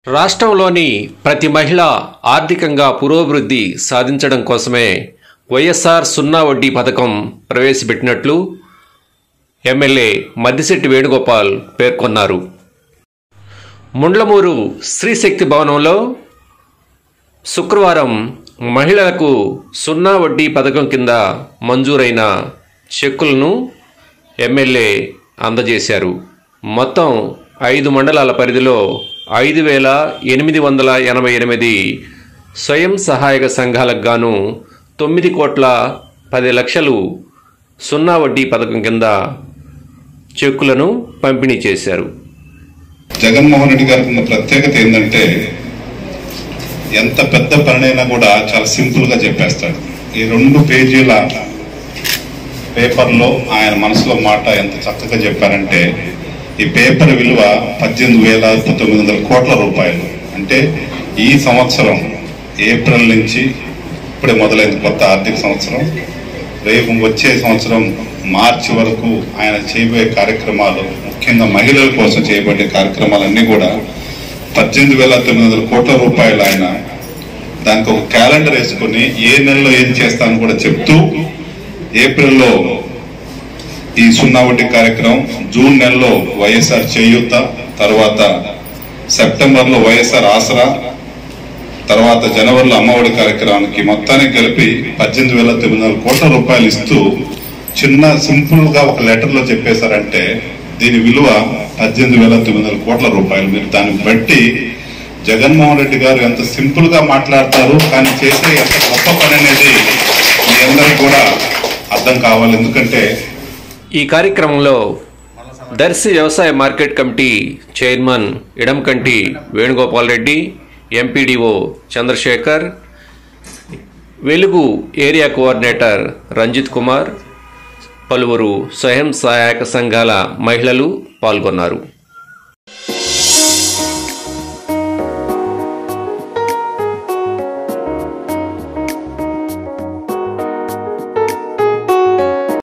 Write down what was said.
రాష్ట్రంలోని ప్రతి మహిళ ఆర్థికంగా పురోభివృద్ధి సాధించడం కోసమే వైఎస్ఆర్ సున్నా వడ్డీ పథకం ప్రవేశపెట్టినట్లు ఎమ్మెల్యే మద్దిశెట్టి వేణుగోపాల్ పేర్కొన్నారు ముండ్లమూరు శ్రీశక్తి భవనంలో శుక్రవారం మహిళలకు సున్నా వడ్డీ పథకం కింద మంజూరైన చెక్కులను ఎమ్మెల్యే అందజేశారు మొత్తం ఐదు మండలాల పరిధిలో ఐదు వేల ఎనిమిది వందల ఎనభై ఎనిమిది స్వయం సహాయక సంఘాలకు గాను తొమ్మిది కోట్ల పది లక్షలు సున్నా వడ్డీ పథకం కింద చెక్కులను పంపిణీ చేశారు జగన్మోహన్ రెడ్డి గారికి ఉన్న ప్రత్యేకత ఏంటంటే ఎంత పెద్ద పనినైనా కూడా చాలా సింపుల్ గా చెప్పేస్తాడు ఈ రెండు పేజీల పేపర్లో ఆయన మనసులో మాట ఎంత చక్కగా చెప్పారంటే ఈ పేపర్ విలువ పద్దెనిమిది వేల తొమ్మిది వందల కోట్ల రూపాయలు అంటే ఈ సంవత్సరం ఏప్రిల్ నుంచి ఇప్పుడే మొదలైంది కొత్త ఆర్థిక సంవత్సరం రేపు వచ్చే సంవత్సరం మార్చి వరకు ఆయన చేయబోయే కార్యక్రమాలు ముఖ్యంగా మహిళల కోసం చేయబడే కార్యక్రమాలన్నీ కూడా పద్దెనిమిది వేల తొమ్మిది వందల కోట్ల రూపాయలు ఆయన దానికి ఒక క్యాలెండర్ వేసుకుని ఏ నెలలో ఏం చేస్తానని కూడా చెప్తూ ఏప్రిల్లో ఈ సున్నా వడ్డీ కార్యక్రమం జూన్ నెలలో వైఎస్ఆర్ చేయూత తర్వాత సెప్టెంబర్ లో వైఎస్ఆర్ ఆసరా తర్వాత జనవరిలో అమ్మఒడి కార్యక్రమానికి మొత్తానికి కలిపి పద్దెనిమిది వేల తొమ్మిది వందల కోట్ల రూపాయలు ఇస్తూ చిన్న సింపుల్ గా ఒక లెటర్ లో చెప్పేశారంటే దీని విలువ పద్దెనిమిది వేల తొమ్మిది వందల కోట్ల రూపాయలు మీరు దాన్ని బట్టి జగన్మోహన్ రెడ్డి గారు ఎంత సింపుల్ గా మాట్లాడతారు కానీ చేసే ఎంత గొప్ప పని అనేది మీ అందరికి కూడా అర్థం కావాలి ఎందుకంటే ఈ కార్యక్రమంలో దర్శి వ్యవసాయ market committee chairman Idamkanti Venugopal Reddy MPDO Chandrasekhar Velugu area coordinator Ranjith Kumar పలువురు స్వయం సహాయక సంఘాల మహిళలు పాల్గొన్నారు